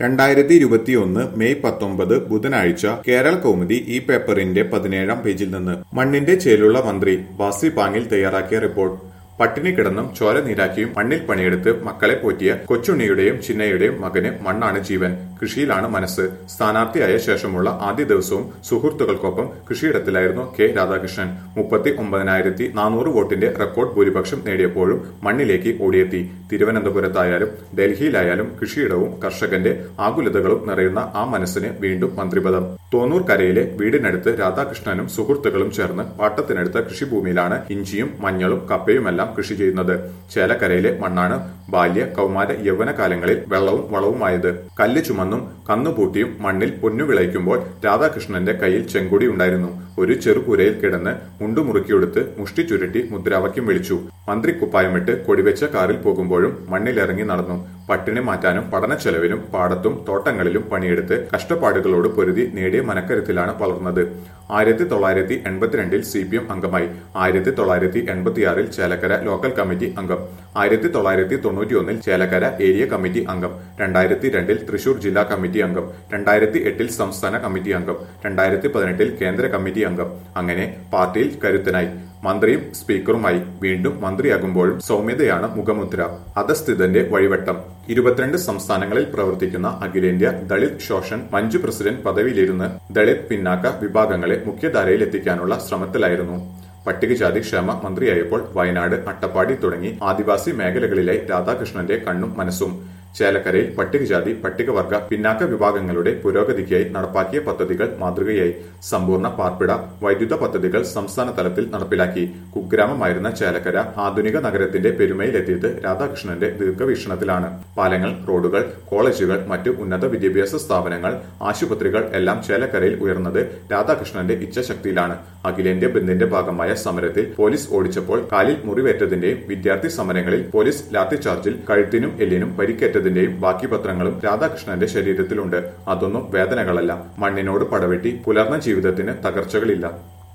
രണ്ടായിരത്തി ഇരുപത്തിയൊന്ന് മെയ് പത്തൊമ്പത് ബുധനാഴ്ച കേരള കൗമുദി ഈ പേപ്പറിന്റെ പതിനേഴാം പേജിൽ നിന്ന് മണ്ണിന്റെ ചേലുള്ള മന്ത്രി ബാസി പാങ്ങിൽ തയ്യാറാക്കിയ റിപ്പോർട്ട് പട്ടിണി കിടന്നും ചോര നീരാക്കിയും മണ്ണിൽ പണിയെടുത്ത് മക്കളെ പോറ്റിയ കൊച്ചുണ്ണിയുടെയും ചിന്നയുടെയും മകന് മണ്ണാണ് ജീവൻ കൃഷിയിലാണ് മനസ്സ് സ്ഥാനാർത്ഥിയായ ശേഷമുള്ള ആദ്യ ദിവസവും സുഹൃത്തുക്കൾക്കൊപ്പം കൃഷിയിടത്തിലായിരുന്നു കെ രാധാകൃഷ്ണൻ മുപ്പത്തി ഒമ്പതിനായിരത്തി നാനൂറ് വോട്ടിന്റെ റെക്കോർഡ് ഭൂരിപക്ഷം നേടിയപ്പോഴും മണ്ണിലേക്ക് ഓടിയെത്തി തിരുവനന്തപുരത്തായാലും ഡൽഹിയിലായാലും കൃഷിയിടവും കർഷകന്റെ ആകുലതകളും നിറയുന്ന ആ മനസ്സിന് വീണ്ടും മന്ത്രിപദം തോന്നൂർ കരയിലെ വീടിനടുത്ത് രാധാകൃഷ്ണനും സുഹൃത്തുക്കളും ചേർന്ന് പാട്ടത്തിനടുത്ത കൃഷിഭൂമിയിലാണ് ഇഞ്ചിയും മഞ്ഞളും കപ്പയുമെല്ലാം കൃഷി ചെയ്യുന്നത് ചേലക്കരയിലെ മണ്ണാണ് ബാല്യ കൗമാര യൗവന കാലങ്ങളിൽ വെള്ളവും വളവുമായത് കല്ല് ചുമന്നും കന്നുപൂട്ടിയും മണ്ണിൽ പൊന്നു വിളയിക്കുമ്പോൾ രാധാകൃഷ്ണന്റെ കയ്യിൽ ചെങ്കൊടി ഉണ്ടായിരുന്നു ഒരു ചെറുപുരയിൽ കിടന്ന് മുണ്ടുമുറുക്കിയെടുത്ത് മുഷ്ടി ചുരുട്ടി മുദ്രാവാക്യം വിളിച്ചു മന്ത്രി കുപ്പായമിട്ട് കൊടിവെച്ച കാറിൽ പോകുമ്പോഴും മണ്ണിലിറങ്ങി നടന്നു പട്ടിണി മാറ്റാനും പഠന ചെലവിനും പാടത്തും തോട്ടങ്ങളിലും പണിയെടുത്ത് കഷ്ടപ്പാടുകളോട് പൊരുതി നേടിയ മനക്കരുത്തിലാണ് വളർന്നത് ആയിരത്തി തൊള്ളായിരത്തി എൺപത്തിരണ്ടിൽ സി പി എം അംഗമായി ആയിരത്തി തൊള്ളായിരത്തി എൺപത്തിയാറിൽ ചേലക്കര ലോക്കൽ കമ്മിറ്റി അംഗം ആയിരത്തി തൊള്ളായിരത്തി തൊണ്ണൂറ്റിയൊന്നിൽ ചേലക്കര ഏരിയ കമ്മിറ്റി അംഗം രണ്ടായിരത്തി രണ്ടിൽ തൃശൂർ ജില്ലാ കമ്മിറ്റി അംഗം രണ്ടായിരത്തി എട്ടിൽ സംസ്ഥാന കമ്മിറ്റി അംഗം രണ്ടായിരത്തി പതിനെട്ടിൽ കേന്ദ്ര കമ്മിറ്റി അംഗം അങ്ങനെ പാർട്ടിയിൽ കരുത്തനായി മന്ത്രിയും സ്പീക്കറുമായി വീണ്ടും മന്ത്രിയാകുമ്പോഴും സൗമ്യതയാണ് മുഖമുദ്ര അധസ്ഥിതന്റെ വഴിവട്ടം ഇരുപത്തിരണ്ട് സംസ്ഥാനങ്ങളിൽ പ്രവർത്തിക്കുന്ന അഖിലേന്ത്യാ ദളിത് ശോഷൻ മഞ്ജു പ്രസിഡന്റ് പദവിയിലിരുന്ന് ദളിത് പിന്നാക്ക വിഭാഗങ്ങളെ മുഖ്യധാരയിൽ എത്തിക്കാനുള്ള ശ്രമത്തിലായിരുന്നു പട്ടികജാതി ക്ഷേമ മന്ത്രിയായപ്പോൾ വയനാട് അട്ടപ്പാടി തുടങ്ങി ആദിവാസി മേഖലകളിലായി രാധാകൃഷ്ണന്റെ കണ്ണും മനസ്സും ചേലക്കരയിൽ പട്ടികജാതി പട്ടികവർഗ പിന്നാക്ക വിഭാഗങ്ങളുടെ പുരോഗതിക്കായി നടപ്പാക്കിയ പദ്ധതികൾ മാതൃകയായി സമ്പൂർണ്ണ പാർപ്പിട വൈദ്യുത പദ്ധതികൾ സംസ്ഥാന തലത്തിൽ നടപ്പിലാക്കി കുഗ്രാമമായിരുന്ന ചേലക്കര ആധുനിക നഗരത്തിന്റെ പെരുമയിലെത്തിയത് രാധാകൃഷ്ണന്റെ ദീർഘവീക്ഷണത്തിലാണ് പാലങ്ങൾ റോഡുകൾ കോളേജുകൾ മറ്റു ഉന്നത വിദ്യാഭ്യാസ സ്ഥാപനങ്ങൾ ആശുപത്രികൾ എല്ലാം ചേലക്കരയിൽ ഉയർന്നത് രാധാകൃഷ്ണന്റെ ഇച്ഛശക്തിയിലാണ് അഖിലേന്ത്യാ ബന്ദിന്റെ ഭാഗമായ സമരത്തിൽ പോലീസ് ഓടിച്ചപ്പോൾ കാലിൽ മുറിവേറ്റതിന്റെയും വിദ്യാർത്ഥി സമരങ്ങളിൽ പോലീസ് ലാത്തിചാർജിൽ കഴുത്തിനും എല്ലിനും പരിക്കേറ്റതിന്റെയും ബാക്കി പത്രങ്ങളും രാധാകൃഷ്ണന്റെ ശരീരത്തിലുണ്ട് അതൊന്നും വേദനകളല്ല മണ്ണിനോട് പടവെട്ടി പുലർന്ന ജീവിതത്തിന് തകർച്ചകളില്ല